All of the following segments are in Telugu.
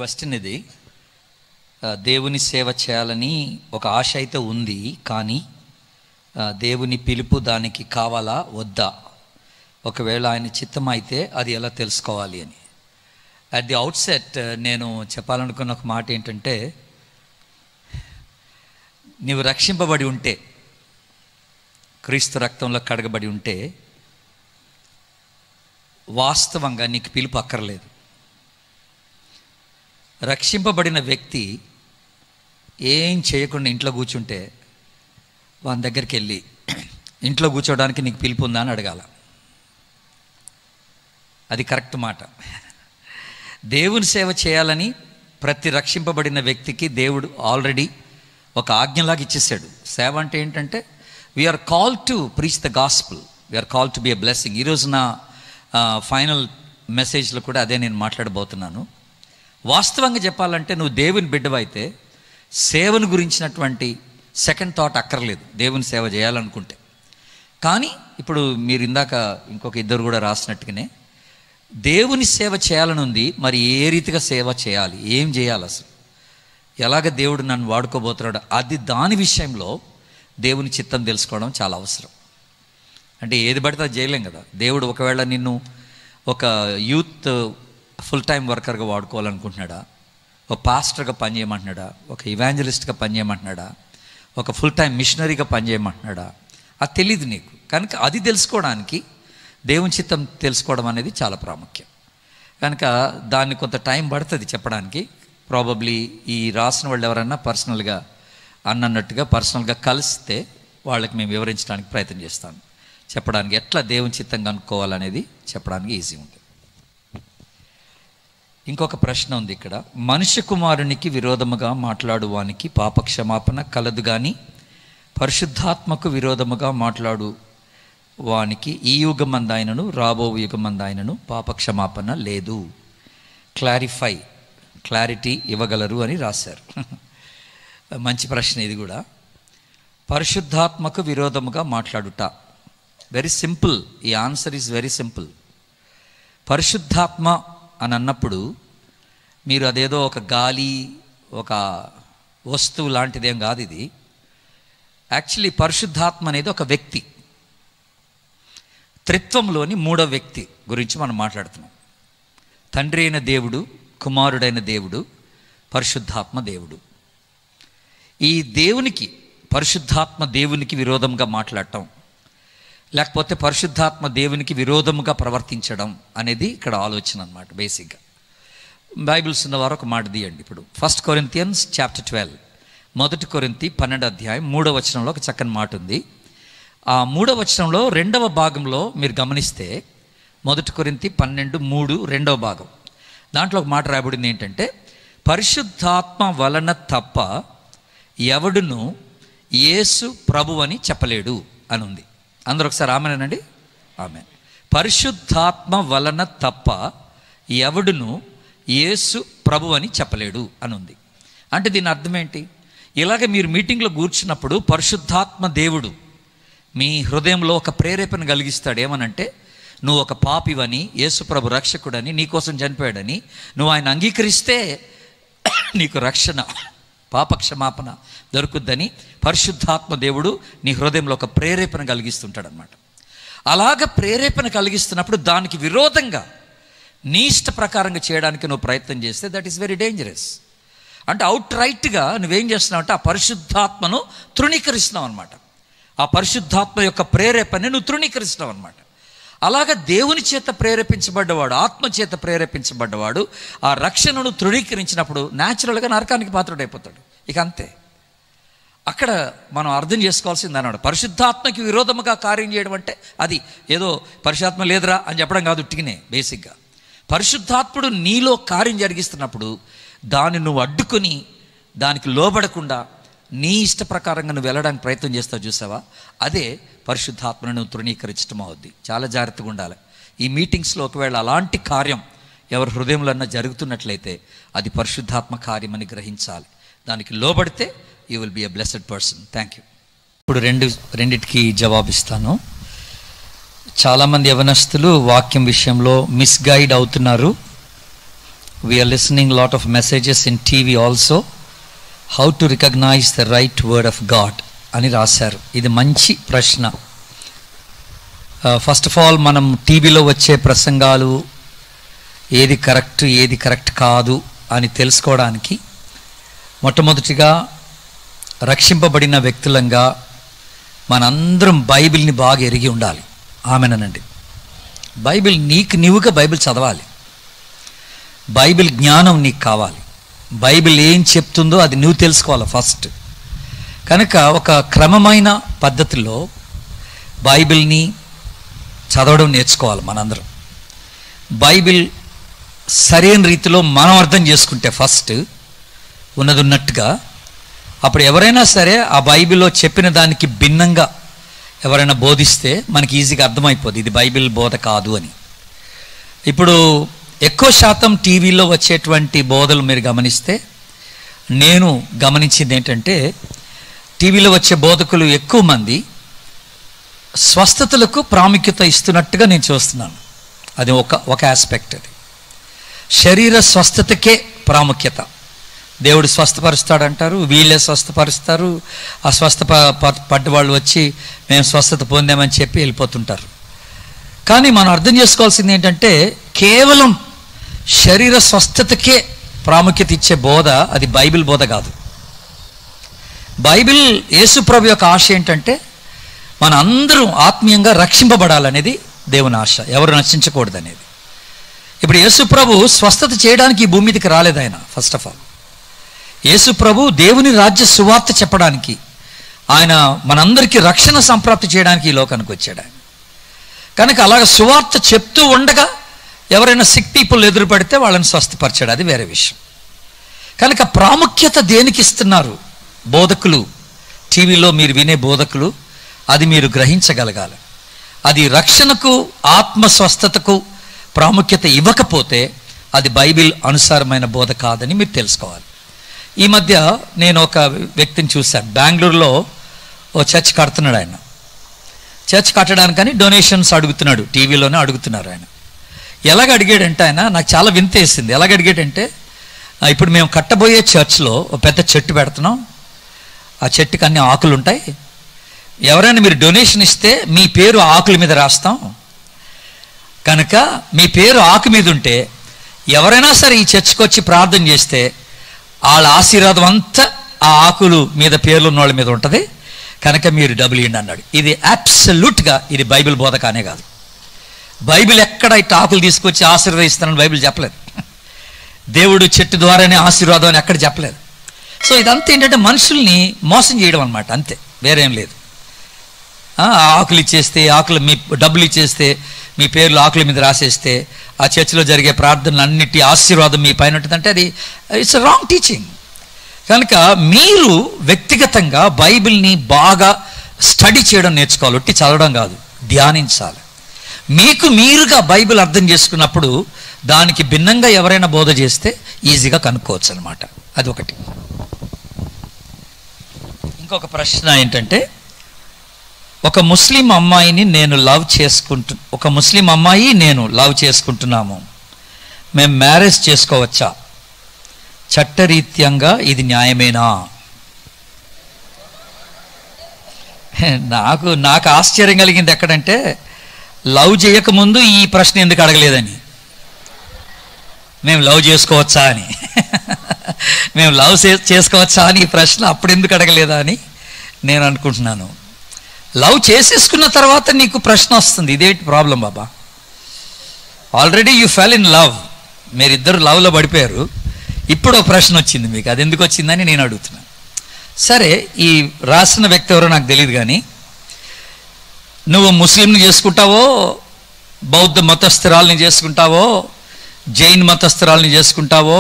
క్వశ్చన్ ఇది ఆ, దేవుని సేవ చేయాలని ఒక ఆశ అయితే ఉంది కానీ ఆ, దేవుని పిలుపు దానికి కావాలా వద్దా ఒకవేళ ఆయన చిత్తం అయితే అది ఎలా తెలుసుకోవాలి అని అట్ ది అవుట్సెట్ నేను చెప్పాలనుకున్న ఒక మాట ఏంటంటే నీవు రక్షింపబడి ఉంటే క్రీస్తు రక్తంలో కడగబడి ఉంటే వాస్తవంగా నీకు పిలుపు అక్కర్లేదు రక్షింపబడిన వ్యక్తి ఏం చేయకుండా ఇంట్లో కూర్చుంటే వాని దగ్గరికి వెళ్ళి ఇంట్లో కూర్చోవడానికి నీకు పిలుపు ఉందా అని అడగాల అది కరెక్ట్ మాట దేవుని సేవ చేయాలని ప్రతి రక్షింపబడిన వ్యక్తికి దేవుడు ఆల్రెడీ ఒక ఆజ్ఞలాగా ఇచ్చేసాడు సేవ అంటే ఏంటంటే we are call to preach the gospel we are call to be a blessing ఈరోజు నా ఫైనల్ మెసేజ్లో కూడా అదే నేను మాట్లాడబోతున్నాను వాస్తవంగా చెప్పాలంటే నువ్వు దేవుని బిడ్డవైతే సేవను గురించినటువంటి సెకండ్ థాట్ అక్కర్లేదు దేవుని సేవ చేయాలనుకుంటే కానీ ఇప్పుడు మీరు ఇందాక ఇంకొక ఇద్దరు కూడా రాసినట్టుగానే దేవుని సేవ చేయాలని ఉంది మరి ఏ రీతిగా సేవ చేయాలి ఏం చేయాలి అసలు ఎలాగ దేవుడు నన్ను వాడుకోబోతున్నాడు అది దాని విషయంలో దేవుని చిత్తం తెలుసుకోవడం చాలా అవసరం అంటే ఏది పడితే అది చేయలేం కదా దేవుడు ఒకవేళ నిన్ను ఒక యూత్ ఫుల్ టైం వర్కర్గా వాడుకోవాలనుకుంటున్నాడా ఒక పాస్టర్గా పనిచేయమంటున్నాడా ఒక ఇవాంజలిస్ట్గా పనిచేయమంటున్నాడా ఒక ఫుల్ టైం మిషనరీగా పనిచేయమంటున్నాడా అది తెలియదు నీకు కనుక అది తెలుసుకోవడానికి దేవుని చిత్తం తెలుసుకోవడం అనేది చాలా ప్రాముఖ్యం కనుక దాన్ని కొంత టైం పడుతుంది చెప్పడానికి ప్రాబబ్లీ ఈ రాసిన వాళ్ళు ఎవరన్నా పర్సనల్గా అన్నట్టుగా పర్సనల్గా కలిస్తే వాళ్ళకి మేము వివరించడానికి ప్రయత్నం చేస్తాను చెప్పడానికి ఎట్లా దేవుని చిత్తం కనుక్కోవాలనేది చెప్పడానికి ఈజీ ఉంది ఇంకొక ప్రశ్న ఉంది ఇక్కడ మనుష్య కుమారునికి విరోధముగా మాట్లాడు వానికి పాపక్షమాపణ కలదు కానీ పరిశుద్ధాత్మకు విరోధముగా మాట్లాడు వానికి ఈ యుగమందాయనను రాబో యుగమందాయనను పాపక్షమాపణ లేదు క్లారిఫై క్లారిటీ ఇవ్వగలరు అని రాశారు మంచి ప్రశ్న ఇది కూడా పరిశుద్ధాత్మకు విరోధముగా మాట్లాడుట వెరీ సింపుల్ ఈ ఆన్సర్ ఈజ్ వెరీ సింపుల్ పరిశుద్ధాత్మ అని అన్నప్పుడు మీరు అదేదో ఒక గాలి ఒక వస్తువు లాంటిదేం కాదు ఇది యాక్చువల్లీ పరిశుద్ధాత్మ అనేది ఒక వ్యక్తి త్రిత్వంలోని మూడో వ్యక్తి గురించి మనం మాట్లాడుతున్నాం తండ్రి అయిన దేవుడు కుమారుడైన దేవుడు పరిశుద్ధాత్మ దేవుడు ఈ దేవునికి పరిశుద్ధాత్మ దేవునికి విరోధంగా మాట్లాడటం లేకపోతే పరిశుద్ధాత్మ దేవునికి విరోధముగా ప్రవర్తించడం అనేది ఇక్కడ ఆలోచన అనమాట బేసిక్గా బైబిల్స్ ఉన్నవారు ఒక మాట తీయండి ఇప్పుడు ఫస్ట్ కొరింతియన్స్ చాప్టర్ ట్వెల్వ్ మొదటి కొరింతి పన్నెండు అధ్యాయం మూడవ వచనంలో ఒక చక్కని మాట ఉంది ఆ మూడవ వచనంలో రెండవ భాగంలో మీరు గమనిస్తే మొదటి కొరింతి పన్నెండు మూడు రెండవ భాగం దాంట్లో ఒక మాట రాయబడింది ఏంటంటే పరిశుద్ధాత్మ వలన తప్ప ఎవడును యేసు ప్రభు అని చెప్పలేడు అని ఉంది అందరూ ఒకసారి ఆమెనండి ఆమె పరిశుద్ధాత్మ వలన తప్ప ఎవడును యేసు ప్రభు అని చెప్పలేడు అని ఉంది అంటే దీని అర్థం ఏంటి ఇలాగ మీరు మీటింగ్లో కూర్చున్నప్పుడు పరిశుద్ధాత్మ దేవుడు మీ హృదయంలో ఒక ప్రేరేపణ కలిగిస్తాడు ఏమనంటే నువ్వు ఒక పాపివని యేసుప్రభు రక్షకుడని నీకోసం చనిపోయాడని నువ్వు ఆయన అంగీకరిస్తే నీకు రక్షణ పాపక్షమాపణ దొరుకుద్దని పరిశుద్ధాత్మ దేవుడు నీ హృదయంలో ఒక ప్రేరేపణ కలిగిస్తుంటాడు అనమాట అలాగ ప్రేరేపణ కలిగిస్తున్నప్పుడు దానికి విరోధంగా నీ ఇష్ట ప్రకారంగా చేయడానికి నువ్వు ప్రయత్నం చేస్తే దట్ ఈస్ వెరీ డేంజరస్ అంటే అవుట్ రైట్గా నువ్వేం చేస్తున్నావు అంటే ఆ పరిశుద్ధాత్మను తృణీకరిస్తున్నావు అనమాట ఆ పరిశుద్ధాత్మ యొక్క ప్రేరేపణని నువ్వు తృణీకరిస్తున్నావు అనమాట అలాగ దేవుని చేత ప్రేరేపించబడ్డవాడు ఆత్మ చేత ప్రేరేపించబడ్డవాడు ఆ రక్షణను తృణీకరించినప్పుడు న్యాచురల్గా నరకానికి పాత్రుడైపోతాడు ఇక అంతే అక్కడ మనం అర్థం చేసుకోవాల్సింది అన్నాడు పరిశుద్ధాత్మకి విరోధముగా కార్యం చేయడం అంటే అది ఏదో పరిశుద్ధాత్మ లేదురా అని చెప్పడం కాదు ఉట్టిగినే బేసిక్గా పరిశుద్ధాత్ముడు నీలో కార్యం జరిగిస్తున్నప్పుడు దాన్ని నువ్వు అడ్డుకొని దానికి లోబడకుండా నీ ఇష్ట ప్రకారంగా నువ్వు వెళ్ళడానికి ప్రయత్నం చేస్తావు చూసావా అదే పరిశుద్ధాత్మను నువ్వు తృణీకరించడం అవుద్ది చాలా జాగ్రత్తగా ఉండాలి ఈ మీటింగ్స్లో ఒకవేళ అలాంటి కార్యం ఎవరి హృదయంలో అన్నా జరుగుతున్నట్లయితే అది పరిశుద్ధాత్మ కార్యం అని గ్రహించాలి దానికి లోబడితే you will be a blessed person thank you ఇప్పుడు రెండు రెండిటికి జవాబిస్తాను చాలామంది యవనస్తులు వాక్యం విషయంలో మిస్గైడ్ అవుతున్నారు we are listening lot of messages in TV also how to recognize the right word of God అని రాశారు ఇది మంచి ప్రశ్న ఫస్ట్ ఆఫ్ ఆల్ మనం టీవీలో వచ్చే ప్రసంగాలు ఏది కరెక్ట్ ఏది కరెక్ట్ కాదు అని తెలుసుకోవడానికి మొట్టమొదటిగా రక్షింపబడిన వ్యక్తులంగా మనందరం బైబిల్ని బాగా ఎరిగి ఉండాలి ఆమెనండి బైబిల్ నీకు నీవుగా బైబిల్ చదవాలి బైబిల్ జ్ఞానం నీకు కావాలి బైబిల్ ఏం చెప్తుందో అది నువ్వు తెలుసుకోవాలి ఫస్ట్ కనుక ఒక క్రమమైన పద్ధతిలో బైబిల్ని చదవడం నేర్చుకోవాలి మనందరం బైబిల్ సరైన రీతిలో మనం అర్థం చేసుకుంటే ఫస్ట్ ఉన్నది ఉన్నట్టుగా అప్పుడు ఎవరైనా సరే ఆ బైబిల్లో చెప్పిన దానికి భిన్నంగా ఎవరైనా బోధిస్తే మనకి ఈజీగా అర్థమైపోద్ది ఇది బైబిల్ బోధ కాదు అని ఇప్పుడు ఎక్కువ శాతం టీవీలో వచ్చేటువంటి బోధలు మీరు గమనిస్తే నేను గమనించింది ఏంటంటే టీవీలో వచ్చే బోధకులు ఎక్కువ మంది స్వస్థతలకు ప్రాముఖ్యత ఇస్తున్నట్టుగా నేను చూస్తున్నాను అది ఒక ఒక ఆస్పెక్ట్ అది శరీర స్వస్థతకే ప్రాముఖ్యత దేవుడు స్వస్థపరుస్తాడంటారు వీళ్ళే స్వస్థపరుస్తారు ఆ స్వస్థ ప- ప- పడ్డ వాళ్ళు వచ్చి మేము స్వస్థత పొందామని చెప్పి వెళ్ళిపోతుంటారు కానీ మనం అర్థం చేసుకోవాల్సింది ఏంటంటే కేవలం శరీర స్వస్థతకే ప్రాముఖ్యత ఇచ్చే బోధ అది బైబిల్ బోధ కాదు బైబిల్ యేసుప్రభు యొక్క ఆశ ఏంటంటే మన అందరం ఆత్మీయంగా రక్షింపబడాలనేది దేవుని ఆశ ఎవరు నశించకూడదు అనేది ఇప్పుడు యేసుప్రభు స్వస్థత చేయడానికి ఈ భూమి మీదకి రాలేదు ఆయన ఫస్ట్ ఆఫ్ ఆల్ యేసుప్రభు దేవుని రాజ్య సువార్త చెప్పడానికి ఆయన మనందరికీ రక్షణ సంప్రాప్తి చేయడానికి ఈ లోకానికి వచ్చాడు ఆయన కనుక అలాగ సువార్త చెప్తూ ఉండగా ఎవరైనా సిక్ పీపుల్ ఎదురుపడితే వాళ్ళని స్వస్థపరిచాడు అది వేరే విషయం కనుక ప్రాముఖ్యత దేనికి ఇస్తున్నారు బోధకులు టీవీలో మీరు వినే బోధకులు అది మీరు గ్రహించగలగాలి అది రక్షణకు ఆత్మ స్వస్థతకు ప్రాముఖ్యత ఇవ్వకపోతే అది బైబిల్ అనుసారమైన బోధ కాదని మీరు తెలుసుకోవాలి ఈ మధ్య నేను ఒక వ్యక్తిని చూశాను బెంగళూరులో ఓ చర్చ్ కడుతున్నాడు ఆయన చర్చ్ కట్టడానికని డొనేషన్స్ అడుగుతున్నాడు టీవీలోనే అడుగుతున్నారు ఆయన ఎలాగ అడిగాడంటే ఆయన నాకు చాలా వింతేసింది ఎలాగ అడిగాడంటే "ఆ, ఇప్పుడు మేము కట్టబోయే చర్చ్లో ఒక పెద్ద చెట్టు పెడుతున్నాం ఆ చెట్టుకి అన్ని ఆకులు ఉంటాయి ఎవరైనా మీరు డొనేషన్ ఇస్తే మీ పేరు ఆ ఆకుల మీద రాస్తాం కనుక మీ పేరు ఆకు మీద ఉంటే ఎవరైనా సరే ఈ చర్చ్కి వచ్చి ప్రార్థన చేస్తే వాళ్ళ ఆశీర్వాదం అంతా ఆ ఆకులు మీద పేర్లు ఉన్న వాళ్ళ మీద ఉంటుంది కనుక మీరు డబ్బులు ఇవ్వండి అన్నాడు ఇది అబ్సల్యూట్గా ఇది బైబిల్ బోధ కానే కాదు బైబిల్ ఎక్కడ ఇట్లా ఆకులు తీసుకొచ్చి ఆశీర్వదిస్తానని బైబిల్ చెప్పలేదు దేవుడు చెట్టు ద్వారానే ఆశీర్వాదం అని ఎక్కడ చెప్పలేదు సో ఇదంతా ఏంటంటే మనుషుల్ని మోసం చేయడం అనమాట అంతే వేరేం లేదు ఆ, ఆ ఆకులు ఇచ్చేస్తే ఆకులు మీ డబ్బులు ఇచ్చేస్తే మీ పేర్లు ఆకుల మీద రాసేస్తే ఆ చర్చిలో జరిగే ప్రార్థనలు అన్నిటి ఆశీర్వాదం మీ పైన ఉంటుందంటే అది ఇట్స్ రాంగ్ టీచింగ్ కనుక మీరు వ్యక్తిగతంగా బైబిల్ని బాగా స్టడీ చేయడం నేర్చుకోవాలి ఒట్టి చదవడం కాదు ధ్యానించాలి మీకు మీరుగా బైబిల్ అర్థం చేసుకున్నప్పుడు దానికి భిన్నంగా ఎవరైనా బోధ చేస్తే ఈజీగా కనుక్కోవచ్చు అనమాట అది ఒకటి ఇంకొక ప్రశ్న ఏంటంటే ఒక ముస్లిం అమ్మాయిని నేను లవ్ చేసుకుంటు ఒక ముస్లిం అమ్మాయి నేను లవ్ చేసుకుంటున్నాము మేము మ్యారేజ్ చేసుకోవచ్చా చట్టరీత్యంగా ఇది న్యాయమేనా నాకు నాకు ఆశ్చర్యం కలిగింది ఎక్కడంటే లవ్ చేయకముందు ఈ ప్రశ్న ఎందుకు అడగలేదని మేము లవ్ చేసుకోవచ్చా అని మేము లవ్ చే- చేసుకోవచ్చా అని ఈ ప్రశ్న అప్పుడు ఎందుకు అడగలేదా అని నేను అనుకుంటున్నాను లవ్ చేసేసుకున్న తర్వాత నీకు ప్రశ్న వస్తుంది ఇదేంటి ప్రాబ్లం బాబా already you fell in love మీరిద్దరు లవ్లో పడిపోయారు ఇప్పుడు ఒక ప్రశ్న వచ్చింది మీకు అది ఎందుకు వచ్చిందని నేను అడుగుతున్నాను సరే ఈ రాసిన వ్యక్తి ఎవరో నాకు తెలియదు కానీ నువ్వు ముస్లింని చేసుకుంటావో బౌద్ధ మతస్థిరాలని చేసుకుంటావో జైన్ మతస్థిరాలని చేసుకుంటావో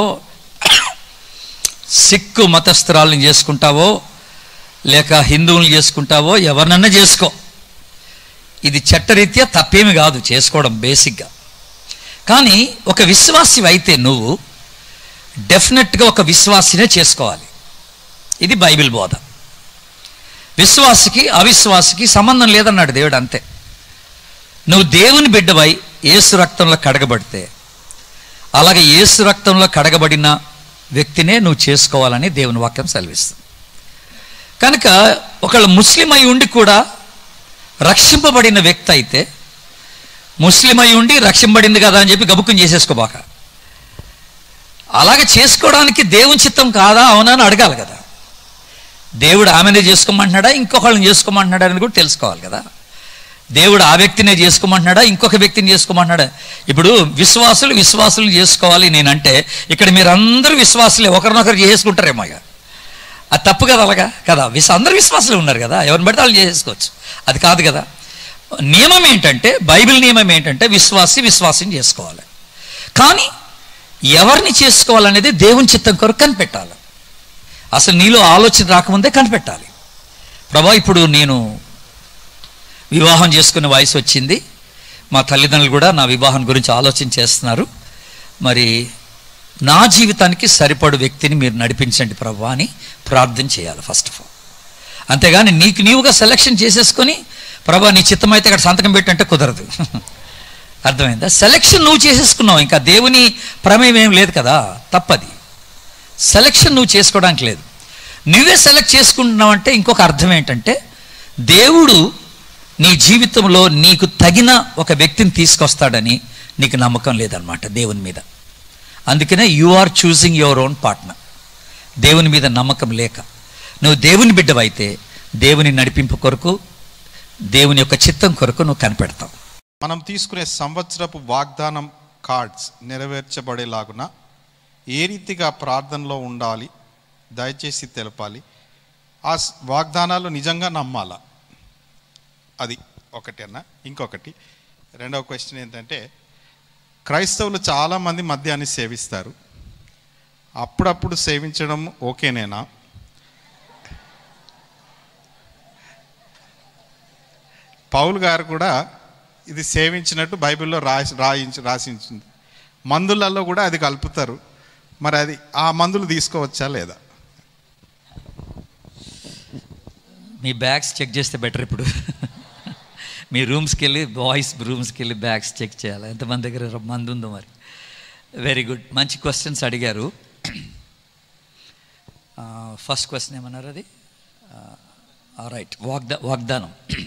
సిక్కు మతస్థిరాలని చేసుకుంటావో లేక హిందువులను చేసుకుంటావో ఎవరినన్నా చేసుకో ఇది చట్టరీత్యా తప్పేమి కాదు చేసుకోవడం బేసిక్గా కానీ ఒక విశ్వాసి అయితే నువ్వు డెఫినెట్గా ఒక విశ్వాసినే చేసుకోవాలి ఇది బైబిల్ బోధ విశ్వాసికి అవిశ్వాసికి సంబంధం లేదన్నాడు దేవుడు అంతే నువ్వు దేవుని బిడ్డవై ఏసు రక్తంలో కడగబడితే అలాగే యేసు రక్తంలో కడగబడిన వ్యక్తినే నువ్వు చేసుకోవాలని దేవుని వాక్యం సెలవిస్తుంది కనుక ఒకళ్ళు ముస్లిం అయి ఉండి కూడా రక్షింపబడిన వ్యక్తి అయితే ముస్లిం అయి ఉండి రక్షింపబడింది కదా అని చెప్పి గబుక్కుని చేసేసుకోబాక అలాగే చేసుకోవడానికి దేవుని చిత్తం కాదా అవునా అని అడగాలి కదా దేవుడు ఆమెనే చేసుకోమంటున్నాడా ఇంకొకళ్ళని చేసుకోమంటున్నాడా అని కూడా తెలుసుకోవాలి కదా దేవుడు ఆ వ్యక్తినే చేసుకోమంటున్నాడా ఇంకొక వ్యక్తిని చేసుకోమంటున్నాడా ఇప్పుడు విశ్వాసులు విశ్వాసులు చేసుకోవాలి నేనంటే ఇక్కడ మీరందరూ విశ్వాసులే ఒకరినొకరు చేసుకుంటారేమో ఇక అది తప్పు కదా అలాగా కదా విశ్వ అందరు విశ్వాసులు ఉన్నారు కదా ఎవరిని పడితే వాళ్ళు చేసుకోవచ్చు అది కాదు కదా నియమం ఏంటంటే బైబిల్ నియమం ఏంటంటే విశ్వాసి విశ్వాసం చేసుకోవాలి కానీ ఎవరిని చేసుకోవాలనేది దేవుని చిత్తం కొరకు కనిపెట్టాలి అసలు నీలో ఆలోచన రాకముందే కనిపెట్టాలి ప్రభా ఇప్పుడు నేను వివాహం చేసుకునే వయసు వచ్చింది మా తల్లిదండ్రులు కూడా నా వివాహం గురించి ఆలోచన చేస్తున్నారు మరి నా జీవితానికి సరిపడు వ్యక్తిని మీరు నడిపించండి ప్రభా అని ప్రార్థన చేయాలి ఫస్ట్ ఆఫ్ ఆల్ అంతేగాని నీకు నీవుగా సెలెక్షన్ చేసేసుకొని ప్రభా నీ చిత్తమైతే అక్కడ సంతకం పెట్టంటే కుదరదు అర్థమైందా సెలెక్షన్ నువ్వు చేసేసుకున్నావు ఇంకా దేవుని ప్రమేయం ఏం లేదు కదా తప్పది సెలెక్షన్ నువ్వు చేసుకోవడానికి లేదు నువ్వే సెలెక్ట్ చేసుకుంటున్నావు అంటే ఇంకొక అర్థం ఏంటంటే దేవుడు నీ జీవితంలో నీకు తగిన ఒక వ్యక్తిని తీసుకొస్తాడని నీకు నమ్మకం లేదనమాట దేవుని మీద అందుకనే you are choosing your own partner దేవుని మీద నమ్మకం లేక నువ్వు దేవుని బిడ్డవైతే దేవుని నడిపింపు కొరకు దేవుని యొక్క చిత్తం కొరకు నువ్వు కనిపెడతావు మనం తీసుకునే సంవత్సరపు వాగ్దానం కార్డ్స్ నెరవేర్చబడేలాగున ఏ రీతిగా ప్రార్థనలో ఉండాలి దయచేసి తెలపాలి ఆ స్- వాగ్దానాలు నిజంగా నమ్మాలా అది ఒకటి అన్న ఇంకొకటి రెండవ క్వశ్చన్ ఏంటంటే క్రైస్తవులు చాలామంది మద్యాన్ని సేవిస్తారు అప్పుడప్పుడు సేవించడం ఓకేనేనా పౌలు గారు కూడా ఇది సేవించినట్టు బైబిల్లో రాసి రాయించి రాసించింది మందులలో కూడా అది కలుపుతారు మరి అది ఆ మందులు తీసుకోవచ్చా లేదా మీ బ్యాగ్స్ చెక్ చేస్తే బెటర్ ఇప్పుడు మీ రూమ్స్కి వెళ్ళి బాయ్స్ రూమ్స్కి వెళ్ళి బ్యాగ్స్ చెక్ చేయాలి ఎంతమంది దగ్గర మంది ఉందో మరి వెరీ గుడ్ మంచి క్వశ్చన్స్ అడిగారు ఫస్ట్ క్వశ్చన్ ఏమన్నారు అది రైట్ వాగ్దా వాగ్దానం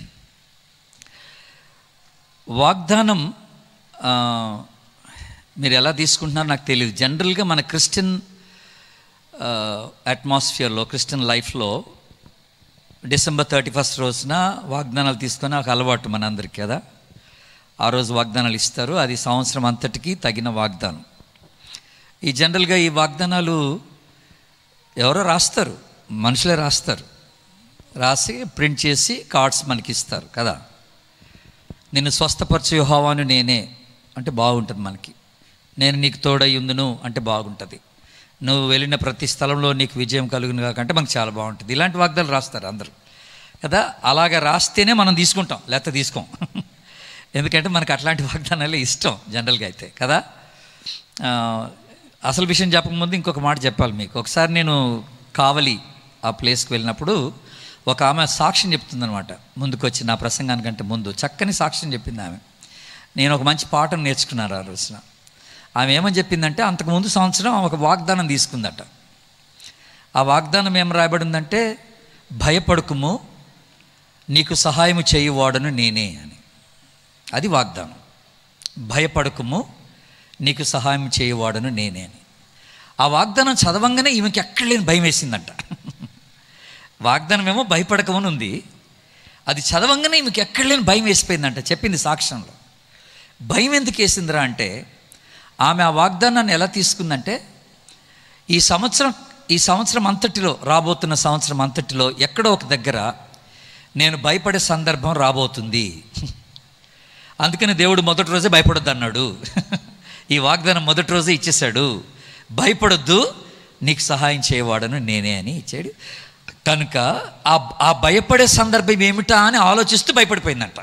వాగ్దానం ఆ, మీరు ఎలా తీసుకుంటున్నారో నాకు తెలియదు జనరల్గా మన క్రిస్టియన్ అట్మాస్ఫియర్లో క్రిస్టియన్ లైఫ్లో డిసెంబర్ థర్టీ ఫస్ట్ రోజున వాగ్దానాలు తీసుకొని ఒక అలవాటు మనందరికీ కదా ఆ రోజు వాగ్దానాలు ఇస్తారు అది సంవత్సరం అంతటికి తగిన వాగ్దానం ఈ జనరల్గా ఈ వాగ్దానాలు ఎవరో రాస్తారు మనుషులే రాస్తారు రాసి ప్రింట్ చేసి కార్డ్స్ మనకి ఇస్తారు కదా నిన్ను స్వస్థపరచు యోహావాను నేనే అంటే బాగుంటుంది మనకి నేను నీకు తోడై ఉందును అంటే బాగుంటుంది నువ్వు వెళ్ళిన ప్రతి స్థలంలో నీకు విజయం కలుగును కాకంటే మనకు చాలా బాగుంటుంది ఇలాంటి వాగ్దాలు రాస్తారు అందరూ కదా అలాగ రాస్తేనే మనం తీసుకుంటాం లేకపోతే తీసుకోం ఎందుకంటే మనకు అట్లాంటి వాగ్దానాలే ఇష్టం జనరల్గా అయితే కదా ఆ, అసలు విషయం చెప్పకముందు ఇంకొక మాట చెప్పాలి మీకు ఒకసారి నేను కావలి ఆ ప్లేస్కి వెళ్ళినప్పుడు ఒక ఆమె సాక్ష్యం చెప్తుందనమాట ముందుకు వచ్చి నా ప్రసంగానికంటే ముందు చక్కని సాక్ష్యం చెప్పింది ఆమె నేను ఒక మంచి పాఠం నేర్చుకున్నాను ఆ రోజున ఆమె ఏమని చెప్పిందంటే అంతకుముందు సంవత్సరం ఆమె ఒక వాగ్దానం తీసుకుందట ఆ వాగ్దానం ఏం రాయబడిందంటే భయపడకుము నీకు సహాయము చేయువాడను నేనే అని అది వాగ్దానం భయపడకుము నీకు సహాయం చేయువాడను నేనే అని ఆ వాగ్దానం చదవంగానే ఈమెకి ఎక్కడ లేని భయం వేసిందంట వాగ్దానం ఏమో భయపడకమని ఉంది అది చదవంగానే ఈమెకి ఎక్కడ లేని భయం వేసిపోయిందంట చెప్పింది సాక్ష్యంలో భయం ఎందుకు వేసిందిరా అంటే ఆమె ఆ వాగ్దానాన్ని ఎలా తీసుకుందంటే ఈ సంవత్సరం ఈ సంవత్సరం అంతటిలో రాబోతున్న సంవత్సరం అంతటిలో ఎక్కడో ఒక దగ్గర నేను భయపడే సందర్భం రాబోతుంది అందుకని దేవుడు మొదటి రోజే భయపడొద్దు అన్నాడు ఈ వాగ్దానం మొదటి రోజే ఇచ్చేశాడు భయపడొద్దు నీకు సహాయం చేయవాడను నేనే అని ఇచ్చాడు కనుక ఆ ఆ భయపడే సందర్భం ఏమిటా అని ఆలోచిస్తూ భయపడిపోయిందంట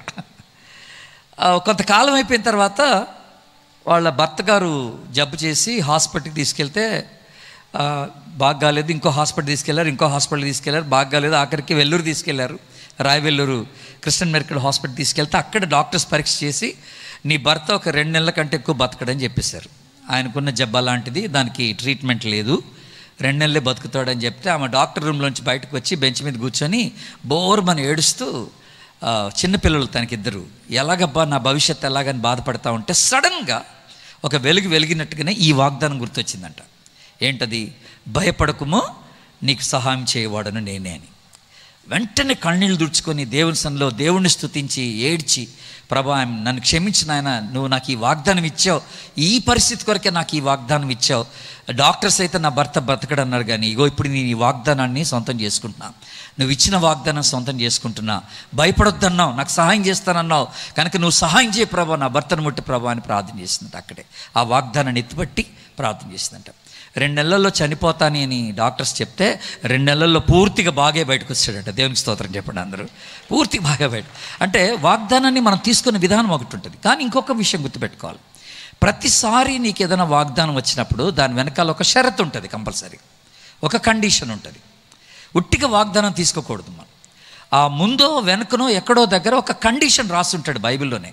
ఆ, కొంతకాలం అయిపోయిన తర్వాత వాళ్ళ భర్త గారు జబ్బు చేసి హాస్పిటల్కి తీసుకెళ్తే ఆ, బాగా కాలేదు ఇంకో హాస్పిటల్ తీసుకెళ్లారు ఇంకో హాస్పిటల్ తీసుకెళ్లారు బాగా కాలేదు ఆఖరికి వెల్లూరు తీసుకెళ్లారు రాయవెల్లూరు క్రిస్టియన్ మెడికల్ హాస్పిటల్ తీసుకెళ్తే అక్కడ డాక్టర్స్ పరీక్ష చేసి నీ భర్త ఒక రెండు నెలల కంటే ఎక్కువ బతకడని చెప్పేశారు ఆయనకున్న జబ్బ లాంటిది దానికి ట్రీట్మెంట్ లేదు రెండు నెలలే బతుకుతాడని చెప్తే ఆమె డాక్టర్ రూమ్లోంచి బయటకు వచ్చి బెంచ్ మీద కూర్చొని బోర్మని ఏడుస్తూ ఆ, చిన్నపిల్లలు తనకిద్దరు ఎలాగబ్బా నా భవిష్యత్తు ఎలాగని బాధపడతా ఉంటే సడన్గా ఒక వెలుగు వెలిగినట్టుగానే ఈ వాగ్దానం గుర్తొచ్చిందంట ఏంటది భయపడకుమో నీకు సహాయం చేయవాడను నేనే అని వెంటనే కన్నీళ్ళు దుడుచుకొని దేవుని సన్నిలో దేవుణ్ణి స్తుతించి ఏడ్చి ప్రభా నన్ను క్షమించిన ఆయన నువ్వు నాకు ఈ వాగ్దానం ఇచ్చావు ఈ పరిస్థితి కొరకే నాకు ఈ వాగ్దానం ఇచ్చావు డాక్టర్స్ అయితే నా భర్త బ్రతకడన్నారు కానీ ఇగో ఇప్పుడు నేను ఈ వాగ్దానాన్ని సొంతం చేసుకుంటున్నా నువ్వు ఇచ్చిన వాగ్దానం సొంతం చేసుకుంటున్నా భయపడొద్దన్నావు నాకు సహాయం చేస్తానన్నావు కనుక నువ్వు సహాయం చేయ ప్రభా నా భర్తను ముట్టి ప్రభా అని ప్రార్థన చేసిందంట అక్కడే ఆ వాగ్దానాన్ని ఎత్తుపట్టి ప్రార్థన చేసిందంట రెండు నెలల్లో చనిపోతాని అని డాక్టర్స్ చెప్తే రెండు నెలల్లో పూర్తిగా బాగే బయటకు వచ్చాడట దేవునికి స్తోత్రం చెప్పండి అందరూ పూర్తిగా బాగా బయట అంటే వాగ్దానాన్ని మనం తీసుకునే విధానం ఒకటి ఉంటుంది కానీ ఇంకొక విషయం గుర్తుపెట్టుకోవాలి ప్రతిసారి నీకు ఏదైనా వాగ్దానం వచ్చినప్పుడు దాని వెనకాల ఒక షరత్ ఉంటుంది కంపల్సరీ ఒక కండిషన్ ఉంటుంది ఉట్టిగా వాగ్దానం తీసుకోకూడదు మనం ఆ ముందో వెనకనో ఎక్కడో దగ్గర ఒక కండిషన్ రాస్తుంటాడు బైబిల్లోనే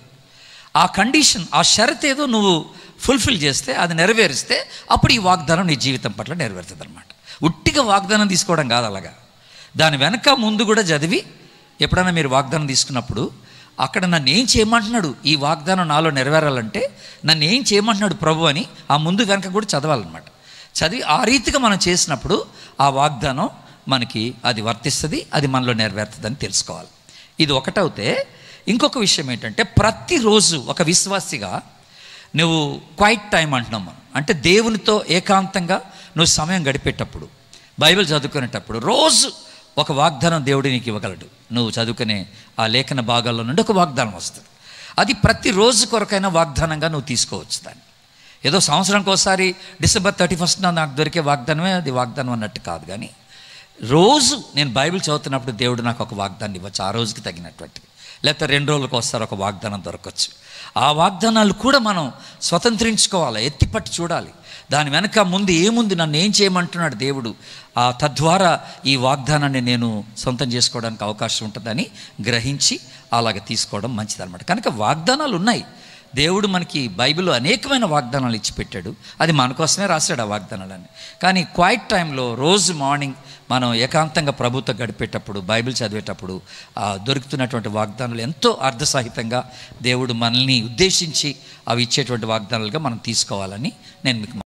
ఆ కండిషన్ ఆ షరత్ ఏదో నువ్వు ఫుల్ఫిల్ చేస్తే అది నెరవేరిస్తే అప్పుడు ఈ వాగ్దానం నీ జీవితం పట్ల నెరవేరుతుంది అనమాట ఉట్టిగా వాగ్దానం తీసుకోవడం కాదు అలాగా దాని వెనక ముందు కూడా చదివి ఎప్పుడైనా మీరు వాగ్దానం తీసుకున్నప్పుడు అక్కడ నన్ను ఏం చేయమంటున్నాడు ఈ వాగ్దానం నాలో నెరవేరాలంటే నన్ను ఏం చేయమంటున్నాడు ప్రభు అని ఆ ముందు వెనక కూడా చదవాలన్నమాట చదివి ఆ రీతిగా మనం చేసినప్పుడు ఆ వాగ్దానం మనకి అది వర్తిస్తుంది అది మనలో నెరవేరుతుందని తెలుసుకోవాలి ఇది ఒకటవుతే ఇంకొక విషయం ఏంటంటే ప్రతిరోజు ఒక విశ్వాసిగా నువ్వు క్వైట్ టైం అంటున్నాం మనం అంటే దేవునితో ఏకాంతంగా నువ్వు సమయం గడిపేటప్పుడు బైబిల్ చదువుకునేటప్పుడు రోజు ఒక వాగ్దానం దేవుడు నీకు ఇవ్వగలడు నువ్వు చదువుకునే ఆ లేఖన భాగాల్లో నుండి ఒక వాగ్దానం వస్తుంది అది ప్రతిరోజు కొరకైన వాగ్దానంగా నువ్వు తీసుకోవచ్చు దాన్ని ఏదో సంవత్సరానికి ఒకసారి డిసెంబర్ థర్టీ ఫస్ట్ నాకు దొరికే వాగ్దానమే అది వాగ్దానం అన్నట్టు కాదు కానీ రోజు నేను బైబిల్ చదువుతున్నప్పుడు దేవుడు నాకు ఒక వాగ్దానం ఇవ్వచ్చు ఆ రోజుకి తగినటువంటిది లేకపోతే రెండు రోజులకు ఒకసారి ఒక వాగ్దానం దొరకచ్చు ఆ వాగ్దానాలు కూడా మనం స్వతంత్రించుకోవాలి ఎత్తిపట్టి చూడాలి దాని వెనక ముందు ఏముంది నన్ను ఏం చేయమంటున్నాడు దేవుడు ఆ తద్వారా ఈ వాగ్దానాన్ని నేను సొంతం చేసుకోవడానికి అవకాశం ఉంటుందని గ్రహించి అలాగ తీసుకోవడం మంచిదన్నమాట కనుక వాగ్దానాలు ఉన్నాయి దేవుడు మనకి బైబిల్లో అనేకమైన వాగ్దానాలు ఇచ్చి పెట్టాడు అది మన కోసమే రాశాడు ఆ వాగ్దానాలన్నీ కానీ క్వైట్ టైంలో రోజు మార్నింగ్ మనం ఏకాంతంగా ప్రభుత్వం గడిపేటప్పుడు బైబిల్ చదివేటప్పుడు ఆ దొరుకుతున్నటువంటి వాగ్దానాలు ఎంతో అర్థసహితంగా దేవుడు మనల్ని ఉద్దేశించి అవి ఇచ్చేటువంటి వాగ్దానాలుగా మనం తీసుకోవాలని నేను మీకు